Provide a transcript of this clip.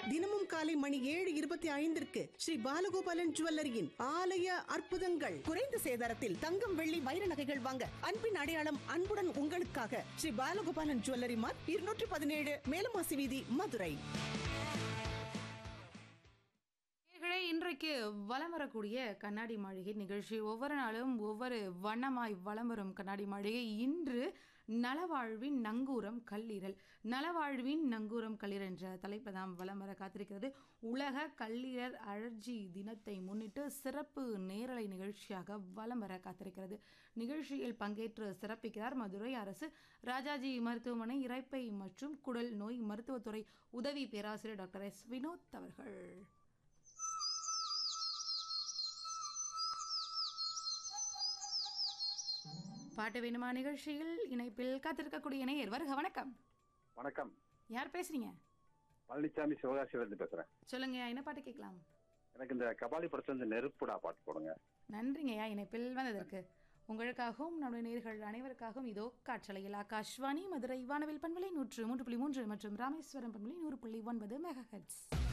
தினமும் காலை மணி ஏழு இருபத்தி ஐந்திற்கு ஸ்ரீ பாலகோபாலன் ஜுவல்லரியின் ஆலய அற்புதங்கள் குறைந்த சேதாரத்தில் தங்கம் வெள்ளி வைர நகைகள் வாங்க அன்பின் அடையாளம் அன்புடன் உங்களுக்காக ஸ்ரீ பாலகோபாலன் ஜுவல்லரி மார்க் இருநூற்றி பதினேழு மேலமாசி வீதி மதுரை நேயர்களே இன்றைக்கு வலம் வரக்கூடிய கண்ணாடி மாளிகை நிகழ்ச்சி ஒவ்வொரு நாளும் ஒவ்வொரு வண்ணமாய் வலம் வரும் கண்ணாடி மாளிகை இன்று நலவாழ்வின் நங்கூரம் கல்லீரல் நலவாழ்வின் நங்கூரம் கல்லீரல் என்ற தலைப்பு தான் வலம் வர காத்திருக்கிறது உலக கல்லீரல் அழற்சி தினத்தை முன்னிட்டு சிறப்பு நேரலை நிகழ்ச்சியாக வலம் வர காத்திருக்கிறது நிகழ்ச்சியில் பங்கேற்று சிறப்பிக்கிறார் மதுரை அரசு ராஜாஜி மருத்துவமனை இரைப்பை மற்றும் குடல் நோய் மருத்துவத்துறை உதவி பேராசிரியர் டாக்டர் எஸ் வினோத் அவர்கள் பாட்டு வேணுமா நிகழ்ச்சியில் இணைப்பில் காத்திருக்கக்கூடிய நேயர் வருக வணக்கம் வணக்கம் யார் பேசுறீங்க பழனிசாமி சிவகாசியிலிருந்து பேசுறேன் சொல்லுங்க என்ன பாட்டு கேட்கலாம் எனக்கு இந்த கபாலி படத்துல இந்த நெருப்புடா பாட்டு போடுங்க நன்றிங்கய்யா இணைப்பில் வந்ததற்கு உங்களுக்காகவும் நம்முடைய நேர்கள் அனைவருக்காகவும் இதோ காற்றலையில் ஆகாஷ்வாணி மதுரை வானவில் பண்பலை நூற்று மூன்று புள்ளி மூன்று மற்றும் ராமேஸ்வரம் பண்பலை நூறு புள்ளி ஒன்பது மெகா